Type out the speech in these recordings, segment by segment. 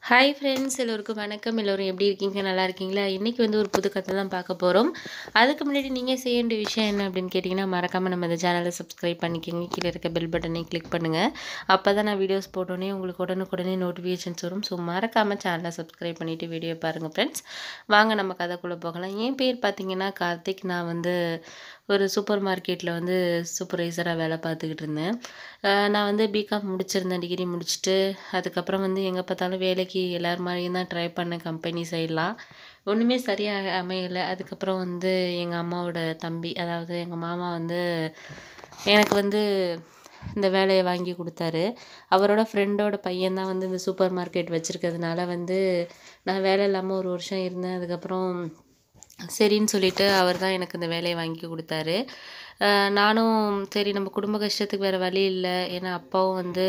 hi friends எல்லோருக்கும் வணக்கம் எல்லோரும் எப்படி இருக்கீங்க நல்லா இருக்கீங்களா இன்றைக்கி வந்து ஒரு புது கதை தான் பார்க்க போகிறோம் அதுக்கு முன்னாடி நீங்கள் செய்ய வேண்டிய விஷயம் என்ன அப்படின்னு கேட்டிங்கன்னா மறக்காமல் நம்ம இந்த சேனலை சப்ஸ்கிரைப் பண்ணிக்கோங்க கீழே இருக்க பெல் பட்டனை கிளிக் பண்ணுங்கள் அப்போ தான் நான் வீடியோஸ் போட்டோன்னே உங்களுக்கு உடனுக்குடனே நோட்டிஃபிகேஷன்ஸ் வரும் ஸோ மறக்காமல் சேனலை சப்ஸ்கிரைப் பண்ணிவிட்டு வீடியோ பாருங்கள் ஃப்ரெண்ட்ஸ் வாங்க நம்ம கதைக்குள்ளே போகலாம் என் பேர் பார்த்தீங்கன்னா கார்த்திக் நான் வந்து ஒரு சூப்பர் மார்க்கெட்டில் வந்து சூப்பர்வைசராக வேலை பார்த்துக்கிட்டு இருந்தேன் அஹ் நான் வந்து பிகாம் முடிச்சிருந்தேன் டிகிரி முடிச்சுட்டு அதுக்கப்புறம் வந்து எங்கே பார்த்தாலும் வேலைக்கு எல்லார் மாதிரியும் தான் ட்ரை பண்ணேன் கம்பெனி சைட்லாம் ஒன்றுமே சரியாக அமையலை அதுக்கப்புறம் வந்து எங்கள் அம்மாவோட தம்பி அதாவது எங்கள் மாமா வந்து எனக்கு வந்து இந்த வேலையை வாங்கி கொடுத்தாரு அவரோட ஃப்ரெண்டோட பையன் தான் வந்து இந்த சூப்பர் மார்க்கெட் வச்சுருக்கிறதுனால வந்து நான் வேலை இல்லாமல் ஒரு வருஷம் இருந்தேன் அதுக்கப்புறம் சரின்னு சொல்லிட்டு அவர் தான் எனக்கு இந்த வேலையை வாங்கி கொடுத்தாரு அஹ் நானும் சரி நம்ம குடும்ப கஷ்டத்துக்கு வேறு வழி இல்லை ஏன்னா அப்பாவும் வந்து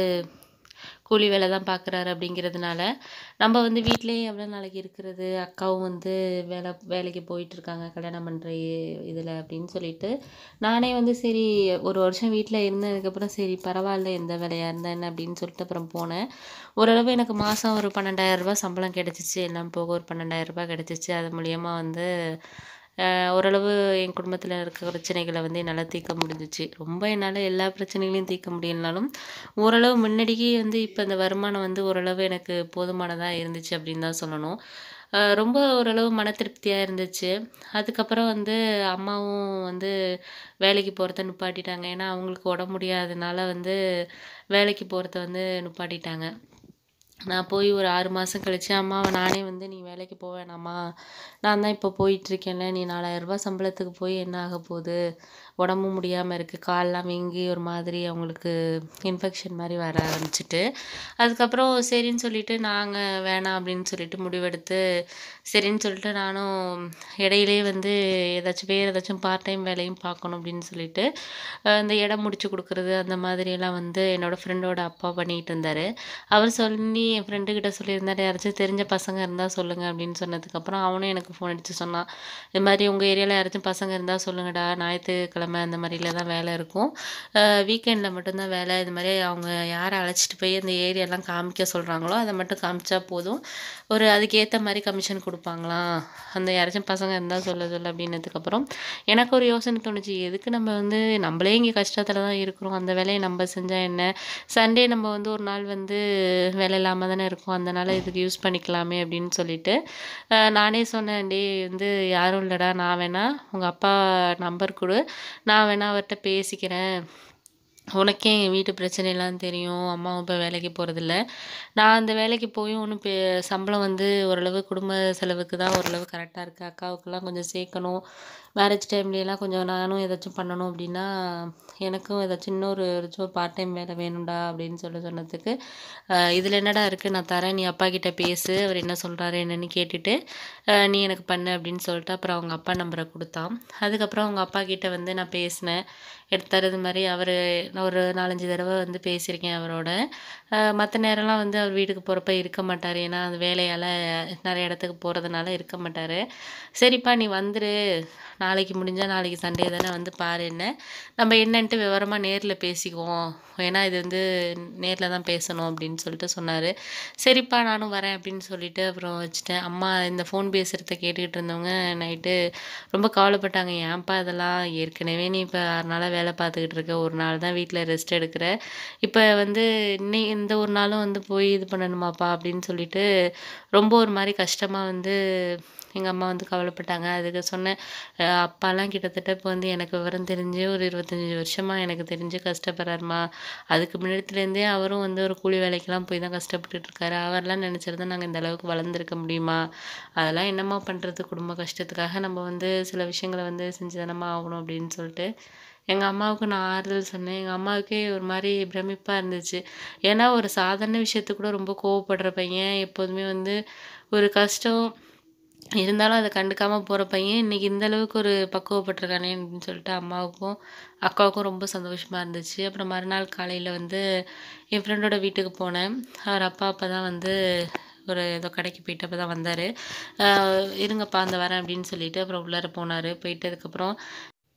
கூலி வேலை தான் பார்க்குறாரு அப்படிங்கிறதுனால நம்ம வந்து வீட்டிலேயே எவ்வளோ நாளைக்கு இருக்கிறது அக்காவும் வந்து வேலை வேலைக்கு போயிட்டுருக்காங்க கல்யாணம் பண்ணுற இதில் அப்படின்னு சொல்லிட்டு நானே வந்து சரி ஒரு வருஷம் வீட்டில் இருந்ததுக்கப்புறம் சரி பரவாயில்ல எந்த வேலையாக இருந்தா என்ன அப்படின்னு சொல்லிட்டு அப்புறம் போனேன் ஓரளவு எனக்கு மாதம் ஒரு பன்னெண்டாயிரரூபா சம்பளம் கிடச்சிச்சு எல்லாம் போக ஒரு பன்னெண்டாயிரரூபா கிடச்சிச்சு அது மூலியமாக வந்து அஹ், ஓரளவு என் குடும்பத்தில் இருக்க பிரச்சனைகளை வந்து என்னால் தீர்க்க முடிஞ்சிச்சு ரொம்ப என்னால் எல்லா பிரச்சனைகளையும் தீர்க்க முடியலனாலும் ஓரளவு முன்னாடிக்கு வந்து இப்போ இந்த வருமானம் வந்து ஓரளவு எனக்கு போதுமானதாக இருந்துச்சு அப்படின்னு தான் சொல்லணும் அஹ் ரொம்ப ஓரளவு மன திருப்தியாக இருந்துச்சு அதுக்கப்புறம் வந்து அம்மாவும் வந்து வேலைக்கு போகிறத நிப்பாட்டிட்டாங்க ஏன்னா அவங்களுக்கு உடம்பு முடியாதனால வந்து வேலைக்கு போகிறத வந்து நிப்பாட்டிட்டாங்க நான் போய் ஒரு ஆறு மாதம் கழிச்சு அம்மாவை நானே வந்து நீ வேலைக்கு போக வேணாம்மா நான் தான் இப்போ போயிட்டுருக்கேன்ல நீ நாலாயிரரூபா சம்பளத்துக்கு போய் என்ன ஆக போகுது உடம்பு முடியாமல் இருக்குது கால்லாம் வீங்கி ஒரு மாதிரி அவங்களுக்கு இன்ஃபெக்ஷன் மாதிரி வர ஆரம்பிச்சிட்டு அதுக்கப்புறம் சரின்னு சொல்லிட்டு நாங்கள் வேணாம் அப்படின்னு சொல்லிட்டு முடிவெடுத்து சரின்னு சொல்லிட்டு நானும் இடையிலே வந்து ஏதாச்சும் வேறு ஏதாச்சும் பார்ட் டைம் வேலையும் பார்க்கணும் அப்படின்னு சொல்லிட்டு அஹ் இந்த இடம் முடிச்சு கொடுக்குறது அந்த மாதிரியெல்லாம் வந்து என்னோடய ஃப்ரெண்டோட அப்பா பண்ணிகிட்டு இருந்தார் அவர் சொல்லி என் ஃப்ரெண்டுக்கிட்ட சொல்லியிருந்தாரு யாராச்சும் தெரிஞ்ச பசங்க இருந்தால் சொல்லுங்கள் அப்படின்னு சொன்னதுக்கப்புறம் அவனும் எனக்கு ஃபோன் அடித்து சொன்னான் இது மாதிரி உங்கள் ஏரியாவில் யாராச்சும் பசங்க இருந்தால் சொல்லுங்கடா ஞாயிற்றுக்கிழமை அந்த மாதிரில தான் வேலை இருக்கும் வீக்கெண்டில் மட்டும்தான் வேலை இது மாதிரி அவங்க யாரை அழைச்சிட்டு போய் அந்த ஏரியாலாம் காமிக்க சொல்கிறாங்களோ அதை மட்டும் காமிச்சா போதும் ஒரு அதுக்கேற்ற மாதிரி கமிஷன் கொடுப்பாங்களாம் அந்த யாராச்சும் பசங்க இருந்தால் சொல்ல சொல்ல அப்படின்னதுக்கப்புறம் எனக்கு ஒரு யோசனை தோணுச்சு எதுக்கு நம்ம வந்து நம்மளே இங்கே கஷ்டத்தில் தான் இருக்கிறோம் அந்த வேலையை நம்ம செஞ்சால் என்ன சண்டே நம்ம வந்து ஒரு நாள் வந்து வேலை இல்லாமல் தானே இருக்கோம் அதனால் இதுக்கு யூஸ் பண்ணிக்கலாமே அப்படின்னு சொல்லிட்டு அஹ் நானே சொன்னேன் டே வந்து யாரும் இல்லைடா நான் வேணா உங்கள் அப்பா நம்பர் கொடு நான் வேணா அவர்கிட்ட பேசிக்கிறேன் உனக்கே என் வீட்டு பிரச்சனைலாம் தெரியும் அம்மாவும் இப்போ வேலைக்கு போகிறதில்ல நான் அந்த வேலைக்கு போயும் ஒன்றும் பெ சம்பளம் வந்து ஓரளவு குடும்ப செலவுக்கு தான் ஓரளவு கரெக்டாக இருக்குது அக்காவுக்கெல்லாம் கொஞ்சம் சேர்க்கணும் மேரேஜ் டைம்லலாம் கொஞ்சம் நானும் ஏதாச்சும் பண்ணணும் அப்படின்னா எனக்கும் ஏதாச்சும் இன்னொரு ஏதாச்சும் ஒரு பார்ட் டைம் வேலை வேணும்டா அப்படின்னு சொல்லி சொன்னதுக்கு இதில் என்னடா இருக்குது நான் தரேன் நீ அப்பா கிட்ட பேசு அவர் என்ன சொல்கிறாரு என்னன்னு கேட்டுட்டு அஹ் நீ எனக்கு பண்ணு அப்படின்னு சொல்லிட்டு அப்புறம் அவங்க அப்பா நம்பரை கொடுத்தான் அதுக்கப்புறம் அவங்க அப்பா கிட்ட வந்து நான் பேசினேன் எடுத்தார் இது மாதிரி அவர் நான் ஒரு நாலஞ்சு தடவை வந்து பேசியிருக்கேன் அவரோட மற்ற நேரம்லாம் வந்து அவர் வீட்டுக்கு போகிறப்ப இருக்க மாட்டார் ஏன்னா அந்த வேலையால் நிறைய இடத்துக்கு போகிறதுனால இருக்க மாட்டார் சரிப்பா நீ வந்துரு நாளைக்கு முடிஞ்சால் நாளைக்கு சண்டே தானே வந்து பாரு என்ன நம்ம என்னன்ட்டு விவரமாக நேரில் பேசிக்குவோம் ஏன்னா இது வந்து நேரில் தான் பேசணும் அப்படின்னு சொல்லிட்டு சொன்னார் சரிப்பா நானும் வரேன் அப்படின்னு சொல்லிட்டு அப்புறம் வச்சுட்டேன் அம்மா இந்த ஃபோன் பேசுகிறத கேட்டுக்கிட்டு இருந்தவங்க நைட்டு ரொம்ப கவலைப்பட்டாங்க ஏன்ப்பா இதெல்லாம் ஏற்கனவே நீ இப்போ ஆறு நாளாக வேலை பார்த்துக்கிட்டு இருக்க ஒரு நாள் தான் வீட்டில் ரெஸ்ட் எடுக்கிற இப்போ வந்து இன்னை இந்த ஒரு நாளும் வந்து போய் இது பண்ணணுமாப்பா அப்படின்னு சொல்லிட்டு ரொம்ப ஒரு மாதிரி கஷ்டமாக வந்து எங்கள் அம்மா வந்து கவலைப்பட்டாங்க அதுக்கு சொன்னேன் அஹ் அப்பாலாம் கிட்டத்தட்ட இப்போ வந்து எனக்கு விவரம் தெரிஞ்சு ஒரு இருபத்தஞ்சி வருஷமாக எனக்கு தெரிஞ்சு கஷ்டப்படுறாருமா அதுக்கு முன்னாடித்துலேருந்தே அவரும் வந்து ஒரு கூலி வேலைக்கெல்லாம் போய் தான் கஷ்டப்பட்டுட்டு இருக்காரு அவர்லாம் நினச்சிருந்தா நாங்கள் இந்த அளவுக்கு வளர்ந்துருக்க முடியுமா அதெல்லாம் என்னம்மா பண்ணுறது குடும்ப கஷ்டத்துக்காக நம்ம வந்து சில விஷயங்களை வந்து செஞ்சு தானம்மா ஆகணும் அப்படின்னு சொல்லிட்டு எங்கள் அம்மாவுக்கு நான் ஆறுதல் சொன்னேன் எங்கள் அம்மாவுக்கே ஒரு மாதிரி பிரமிப்பாக இருந்துச்சு ஏன்னா ஒரு சாதாரண விஷயத்துக்கு கூட ரொம்ப கோவப்படுற பையன் எப்போதுமே வந்து ஒரு கஷ்டம் இருந்தாலும் அதை கண்டுக்காமல் போகிற பையன் இன்றைக்கி இந்த அளவுக்கு ஒரு பக்குவப்பட்டிருக்கானே அப்படின்னு சொல்லிட்டு அம்மாவுக்கும் அக்காவுக்கும் ரொம்ப சந்தோஷமாக இருந்துச்சு அப்புறம் மறுநாள் காலையில் வந்து என் ஃப்ரெண்டோட வீட்டுக்கு போனேன் அவர் அப்பா அப்போ தான் வந்து ஒரு ஏதோ கடைக்கு போயிட்டு அப்போ தான் வந்தார் இருங்கப்பா அந்த வரேன் அப்படின்னு சொல்லிட்டு அப்புறம் உள்ளார போனார் போயிட்டு அதுக்கப்புறம்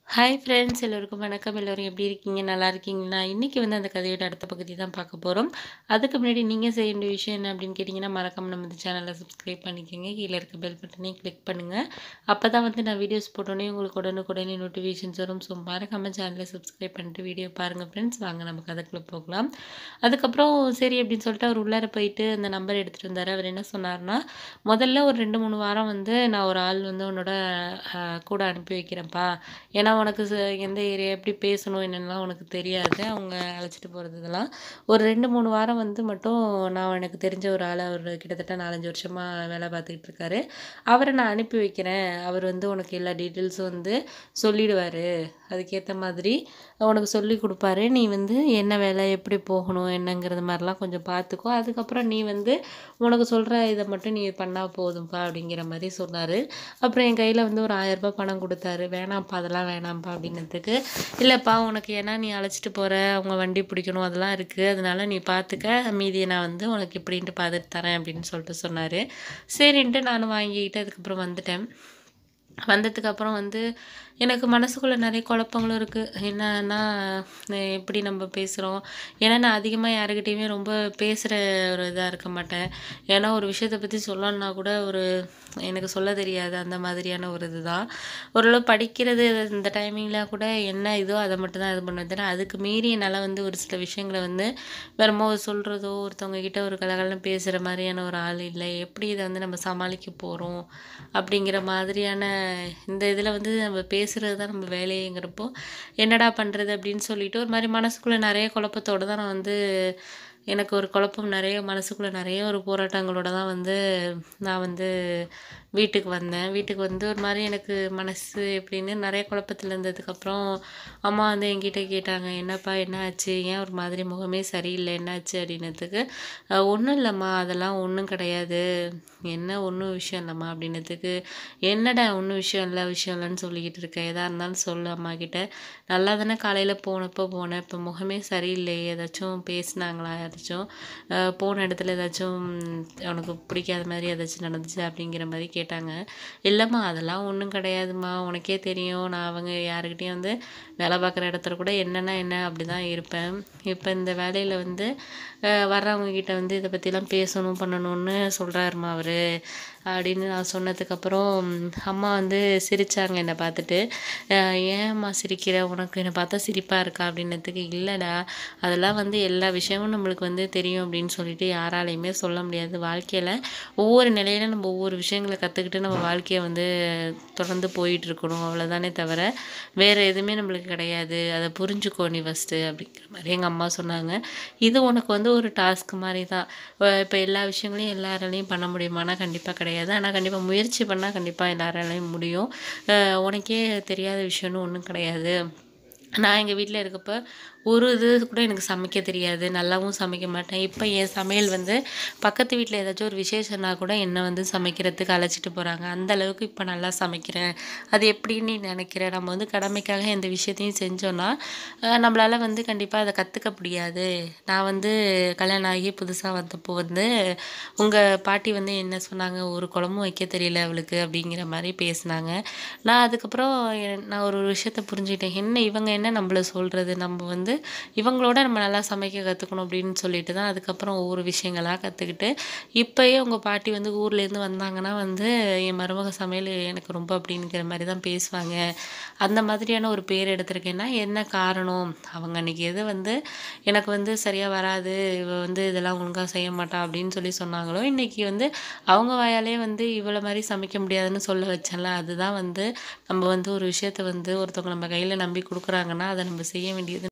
ஹாய் ஃப்ரெண்ட்ஸ் எல்லோருக்கும் வணக்கம் எல்லோரும் எப்படி இருக்கீங்க நல்லா இருக்கீங்களா இன்றைக்கி வந்து அந்த கதையோட அடுத்த பகுதி தான் பார்க்க போகிறோம் அதுக்கு முன்னாடி நீங்கள் செய்ய வேண்டிய விஷயம் என்ன அப்படின்னு கேட்டிங்கன்னா மறக்காம நம்ம இந்த சேனலை சப்ஸ்கிரைப் பண்ணிக்கோங்க கீழே இருக்க பெல் பட்டனையும் கிளிக் பண்ணுங்கள் அப்போ தான் வந்து நான் வீடியோஸ் போட்டோன்னே உங்களுக்கு உடனுக்குடனே நோட்டிஃபிகேஷன்ஸ் வரும் ஸோ மறக்காம சேனலை சப்ஸ்கிரைப் பண்ணிட்டு வீடியோ பாருங்கள் ஃப்ரெண்ட்ஸ் வாங்க நம்ம கதைக்குள்ளே போகலாம் அதுக்கப்புறம் சரி அப்படின்னு சொல்லிட்டு அவர் உள்ளார போயிட்டு அந்த நம்பர் எடுத்துகிட்டு வந்தார் அவர் என்ன சொன்னார்னா முதல்ல ஒரு ரெண்டு மூணு வாரம் வந்து நான் ஒரு ஆள் வந்து உன்னோட அஹ், கூட அனுப்பி வைக்கிறேன்ப்பா ஏன்னா உனக்கு ச- எந்த ஏரியா எப்படி பேசணும் என்னென்னலாம் உனக்கு தெரியாது அவங்க அழைச்சிட்டு போகிறது இதெல்லாம் ஒரு ரெண்டு மூணு வாரம் வந்து மட்டும் நான் எனக்கு தெரிஞ்ச ஒரு ஆள் அவர் கிட்டத்தட்ட நாலஞ்சு வருஷமாக வேலை பார்த்துக்கிட்டு இருக்காரு அவரை நான் அனுப்பி வைக்கிறேன் அவர் வந்து உனக்கு எல்லா டீட்டெயில்ஸும் வந்து சொல்லிடுவார் அதுக்கேற்ற மாதிரி உனக்கு சொல்லி கொடுப்பாரு நீ வந்து என்ன வேலை எப்படி போகணும் என்னங்கிறது மாதிரிலாம் கொஞ்சம் பார்த்துக்கோ அதுக்கப்புறம் நீ வந்து உனக்கு சொல்கிற இதை மட்டும் நீ பண்ணால் போதும்ப்பா அப்படிங்கிற மாதிரி சொன்னார் அப்புறம் என் கையில் வந்து ஒரு ஆயிரம் ரூபாய் பணம் கொடுத்தாரு வேணாம்ப்பா அதெல்லாம் வேணாம்ப்பா அப்படின்னதுக்கு இல்லைப்பா உனக்கு ஏன்னா நீ அழைச்சிட்டு போகிற அவங்க வண்டி பிடிக்கணும் அதெல்லாம் இருக்குது அதனால நீ பார்த்துக்க மீதியை நான் வந்து உனக்கு இப்படின்ட்டு பார்த்துட்டு தரேன் அப்படின்னு சொல்லிட்டு சொன்னார் சரின்ட்டு நான் வாங்கிக்கிட்டு அதுக்கப்புறம் வந்துட்டேன் வந்ததுக்கப்புறம் வந்து எனக்கு மனசுக்குள்ளே நிறைய குழப்பங்களும் இருக்குது என்னன்னா அஹ் எப்படி நம்ம பேசுகிறோம் ஏன்னா நான் அதிகமாக யாருக்கிட்டேயுமே ரொம்ப பேசுகிற ஒரு இதாக இருக்க மாட்டேன் ஏன்னா ஒரு விஷயத்தை பற்றி சொல்லணுன்னா கூட ஒரு எனக்கு சொல்ல தெரியாது அந்த மாதிரியான ஒரு இதுதான் ஓரளவு படிக்கிறது இந்த டைமிங்கில் கூட என்ன இதோ அதை மட்டும் தான் இது பண்ணுவேன் ஏன்னா அதுக்கு மீறி என்னால் வந்து ஒரு சில விஷயங்களை வந்து வேறமோ சொல்கிறதோ ஒருத்தவங்க கிட்ட ஒரு கலகலன்னு பேசுகிற மாதிரியான ஒரு ஆள் இல்லை எப்படி இதை வந்து நம்ம சமாளிக்க போகிறோம் அப்படிங்கிற மாதிரியான இந்த இதில் வந்து நம்ம பேசுகிறது தான் நம்ம வேலையேங்கிறப்போ என்னடா பண்ணுறது அப்படின்னு சொல்லிட்டு ஒரு மாதிரி மனசுக்குள்ளே நிறைய குழப்பத்தோடு தான் நான் வந்து எனக்கு ஒரு குழப்பம் நிறைய மனசுக்குள்ளே நிறைய ஒரு போராட்டங்களோட தான் வந்து நான் வந்து வீட்டுக்கு வந்தேன் வீட்டுக்கு வந்து ஒரு மாதிரி எனக்கு மனசு எப்படின்னு நிறைய குழப்பத்தில் இருந்ததுக்கப்புறம் அம்மா வந்து என்கிட்ட கேட்டாங்க என்னப்பா என்ன ஆச்சு ஏன் ஒரு மாதிரி முகமே சரியில்லை என்னாச்சு அப்படின்னதுக்கு ஒன்றும் இல்லைம்மா அதெல்லாம் ஒன்றும் கிடையாது என்ன ஒன்றும் விஷயம் இல்லைம்மா அப்படின்னதுக்கு என்னடா ஒன்றும் விஷயம் இல்லை விஷயம் இல்லைன்னு சொல்லிக்கிட்டு இருக்க எதாக இருந்தாலும் சொல்லு அம்மா கிட்ட நல்லா தானே காலையில் போனப்போ போனேன் இப்போ முகமே சரியில்லையே ஏதாச்சும் பேசுனாங்களா யாராச்சும் அஹ் போன இடத்துல ஏதாச்சும் உனக்கு பிடிக்காத மாதிரி ஏதாச்சும் நடந்துச்சு அப்படிங்கிற மாதிரி கேட்டாங்க இல்லைம்மா அதெல்லாம் ஒன்றும் கிடையாதும்மா உனக்கே தெரியும் நான் அவங்க யாருக்கிட்டேயும் வந்து வேலை பார்க்குற இடத்துல கூட என்னென்னா என்ன அப்படி தான் இருப்பேன் இப்போ இந்த வேலையில் வந்து அஹ் வர்றவங்க கிட்ட வந்து இதை பற்றிலாம் பேசணும் பண்ணணும்னு சொல்கிறாருமா அவர் அப்படின்னு நான் சொன்னதுக்கப்புறம் அம்மா வந்து சிரிச்சாங்க என்னை பார்த்துட்டு அஹ் ஏம்மா சிரிக்கிற உனக்கு என்னை பார்த்தா சிரிப்பாக இருக்கா அப்படின்னதுக்கு இல்லைடா அதெல்லாம் வந்து எல்லா விஷயமும் நம்மளுக்கு வந்து தெரியும் அப்படின்னு சொல்லிட்டு யாராலையுமே சொல்ல முடியாது வாழ்க்கையில் ஒவ்வொரு நிலையில நம்ம ஒவ்வொரு விஷயங்களை கற்றுக்கிட்டு நம்ம வாழ்க்கையை வந்து தொடர்ந்து போயிட்டு இருக்கணும் அவ்வளோதானே தவிர வேறு எதுவுமே நம்மளுக்கு கிடையாது அதை புரிஞ்சுக்கோ நீ ஃபஸ்ட்டு அப்படிங்கிற மாதிரி எங்கள் அம்மா சொன்னாங்க இது உனக்கு வந்து ஒரு டாஸ்க் மாதிரி தான் இப்போ எல்லா விஷயங்களையும் எல்லாராலையும் பண்ண முடியுமானா கண்டிப்பாக கிடையாது ஆனால் கண்டிப்பாக முயற்சி பண்ணால் கண்டிப்பாக எல்லாராலையும் முடியும் அஹ் உனக்கே தெரியாத விஷயம்னு ஒன்றும் கிடையாது நான் எங்கள் வீட்டில் இருக்கப்போ ஒரு இது கூட எனக்கு சமைக்க தெரியாது நல்லாவும் சமைக்க மாட்டேன் இப்போ என் சமையல் வந்து பக்கத்து வீட்டில் ஏதாச்சும் ஒரு விசேஷம்னா கூட என்னை வந்து சமைக்கிறதுக்கு அழைச்சிட்டு போகிறாங்க அந்த அளவுக்கு இப்போ நல்லா சமைக்கிறேன் அது எப்படின்னு நீ நினைக்கிற நம்ம வந்து கடமைக்காக எந்த விஷயத்தையும் செஞ்சோன்னா அஹ் நம்மளால வந்து கண்டிப்பாக அதை கற்றுக்க முடியாது நான் வந்து கல்யாணம் ஆகி புதுசாக வந்தப்போ வந்து உங்கள் பாட்டி வந்து என்ன சொன்னாங்க ஒரு குழம்பும் வைக்க தெரியல அவளுக்கு அப்படிங்கிற மாதிரி பேசினாங்க நான் அதுக்கப்புறம் என்- நான் ஒரு விஷயத்த புரிஞ்சுக்கிட்டேன் என்ன இவங்க என்ன நம்மள சொல்கிறது நம்ம வந்து இவங்களோட நம்ம நல்லா சமைக்க கற்றுக்கணும் அப்படின்னு சொல்லிட்டு தான் அதுக்கப்புறம் ஒவ்வொரு விஷயங்களாக கற்றுக்கிட்டு இப்போயே உங்கள் பாட்டி வந்து ஊர்லேருந்து வந்தாங்கன்னா வந்து என் மருமக சமையல் எனக்கு ரொம்ப அப்படிங்கிற மாதிரி தான் பேசுவாங்க அந்த மாதிரியான ஒரு பேர் எடுத்திருக்கேன்னா என்ன காரணம் அவங்க அன்றைக்கி எது வந்து எனக்கு வந்து சரியாக வராது இவ வந்து இதெல்லாம் ஒழுங்காக செய்ய மாட்டா அப்படின்னு சொல்லி சொன்னாங்களோ இன்றைக்கி வந்து அவங்க வாயாலே வந்து இவ்வளோ மாதிரி சமைக்க முடியாதுன்னு சொல்ல வச்சேன்ல அதுதான் வந்து நம்ம வந்து ஒரு விஷயத்த வந்து ஒருத்தவங்க நம்ம கையில் நம்பி கொடுக்குறாங்கன்னா அதை நம்ம செய்ய வேண்டியது